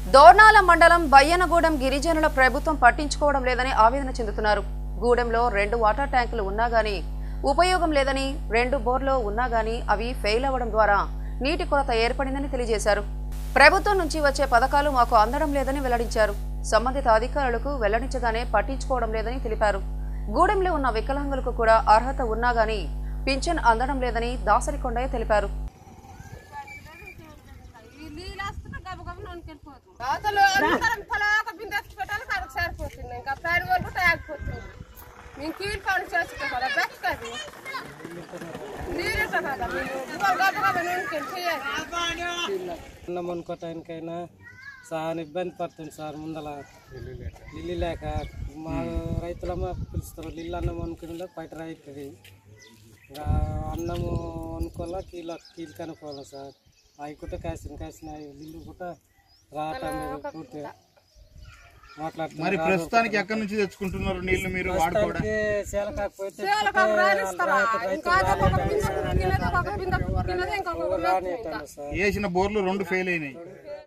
దోర్నాల మండలం బయ్యనగూడెం గిరిజనుల ప్రభుత్వం పట్టించుకోవడం లేదని ఆవేదన చెందుతున్నారు గూడెంలో రెండు వాటర్ ట్యాంకులు ఉన్నా గానీ ఉపయోగం లేదని రెండు బోర్లు ఉన్నా గానీ అవి ఫెయిల్ అవ్వడం ద్వారా నీటి కొరత ఏర్పడిందని తెలియజేశారు ప్రభుత్వం నుంచి వచ్చే పథకాలు మాకు అందడం లేదని వెల్లడించారు సంబంధిత అధికారులకు వెల్లడించగానే పట్టించుకోవడం లేదని తెలిపారు గూడెంలో ఉన్న వికలాంగులకు కూడా అర్హత ఉన్నా గానీ పింఛన్ అందడం లేదని దాసరి కొండయ్య తెలిపారు అవతల అందరం పొలాక బిందెత్తి పెట్టాలి కడుకు సరిపోతుంది ఇంకా పైన వాళ్ళు తాగిపోతుంది మేము కీలు పని చేసుకోవాలి బతకదు నీరు కదా మేము గబ గబ నూనె చేయాలి అన్నం వండుకోవటానికైనా చాలా ఇబ్బంది పడుతుంది సార్ ముందల ఇల్లు లేక మా రైతులమ్మ పిలుస్తారు ఇల్లు అన్నం వండుకునే బయట అవుతుంది ఇంకా అన్నము వండుకోవాలా కీలో కీలు కనుక్కోవాలి సార్ అవి కూడా కాసిన కాసిన ఇల్లు కూడా రావటం లేదు పూర్తిగా మరి మాట్లాడుతున్నారు ప్రస్తుతానికి ఎక్కడి నుంచి తెచ్చుకుంటున్నారు నీళ్లు మీరు వాడుకోవడం సేల కాకపోతే చేలకు రానిస్తారా ఇంకా అదొక బిందె కుక్కినది ఒక బిందె కుక్కినది ఇంకొక బిందె రాని ఇంకా సార్ వేసిన బోర్లు రెండు ఫెయిల్ అయినాయి